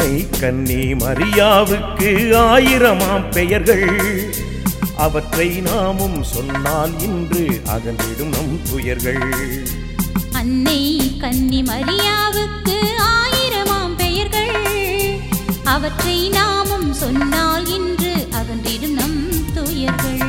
அன்னை கன்னி மரியாவுக்கு ஆயிரமாம் பெயர்கள் அவற்றை நாமும் சொன்னால் இன்று அகன்றிடும் நம் துயர்கள் அன்னை கன்னி மரியாவுக்கு ஆயிரமாம் பெயர்கள் அவற்றை நாமும் சொன்னால் இன்று அகன்றிடும் நம் துயர்கள்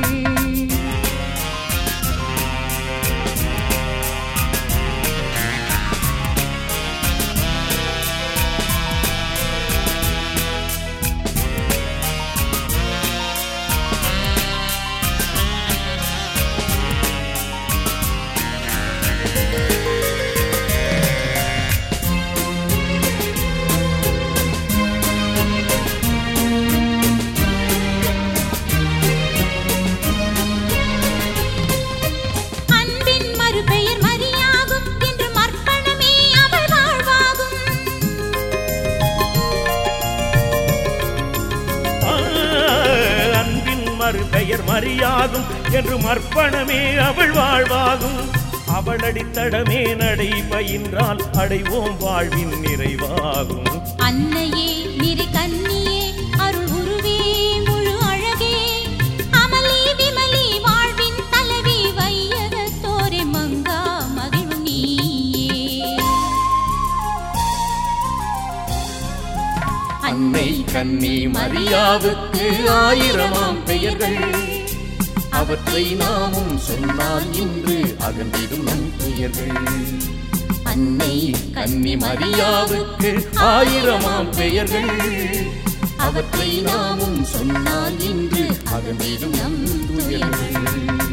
அன்பின் மறுபெயர் மரியாகும் என்று மர்ப்பணமே அவள் வாழ்வாகும் ஆ, அன்பின் மறுபெயர் மரியாகும் என்று மர்ப்பணமே அவள் வாழ்வாகும் அவள் அடித்தடமே நடை பயின்றால் அடைவோம் வாழ்வின் நிறைவாகும் அன்னையே நிறை கண்ணியே அருள் உருவே முழு அழகே அமளி விமலி வாழ்வின் தலைவி வையகத்தோரே மங்கா மகிழ்வு நீயே அன்னை கன்னி மரியாவுக்கு ஆயிரமாம் பெயர்கள் அவற்றை நாமும் சொன்னால் இன்று அகன்றிடும் நம் துயர்கள் அன்னை கன்னி மரியாவுக்கு ஆயிரமாம் பெயர்கள் அவற்றை நாமும் சொன்னால் இன்று அகன்றிடும் நம் துயர்கள்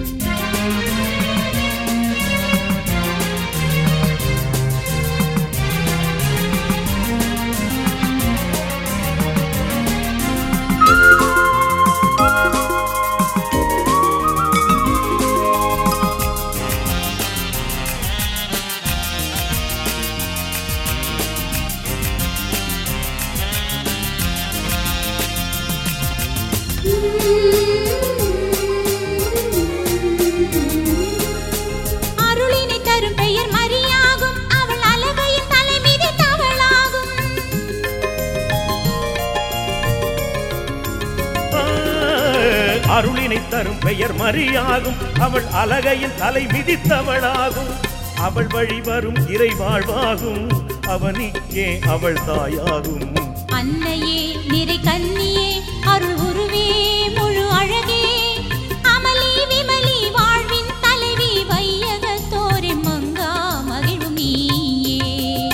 அருளினை தரும் பெயர் மரியாகும் அவள் அழகையின் தலைமீது தவளாகும் ஆ, அருளினை தரும் பெயர் மரியாகும் அவள் அழகையின் தலை மிதித்தவளாகும் அவள் வழி வரும் இறை வாழ்வாகும் அவனிக்கே அவள் தாயாகும் அன்னையே நிறை கண்ணியே அருள் உருவே முழு அழகே அமளி விமலி வாழ்வின் தலைவி வையகத்தோரே மங்கா மகிழ்வு நீயே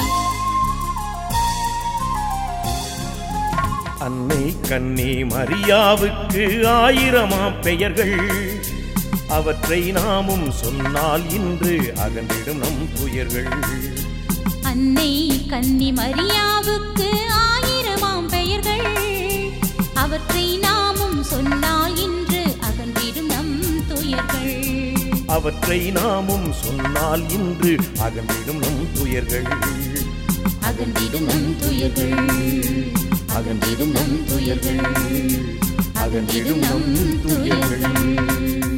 அன்னை கன்னி மரியாவுக்கு ஆயிரமாம் பெயர்கள் அவற்றை நாமும் சொன்னால் இன்று அகன்றிடும் நம் துயர்கள் அன்னை கன்னி மரியாவுக்கு ஆயிரமாம் பெயர்கள் அவற்றை நாமும் சொன்னால் இன்று அகன்றிடும் நம் துயர்கள் அவற்றை நாமும் சொன்னால் இன்று அகன்றிடும் நம் துயர்கள் அகன்றிடும் நம் துயர்கள் அகன்றிடும் நம் துயர்கள் அகன்றிடும் நம் துயர்கள்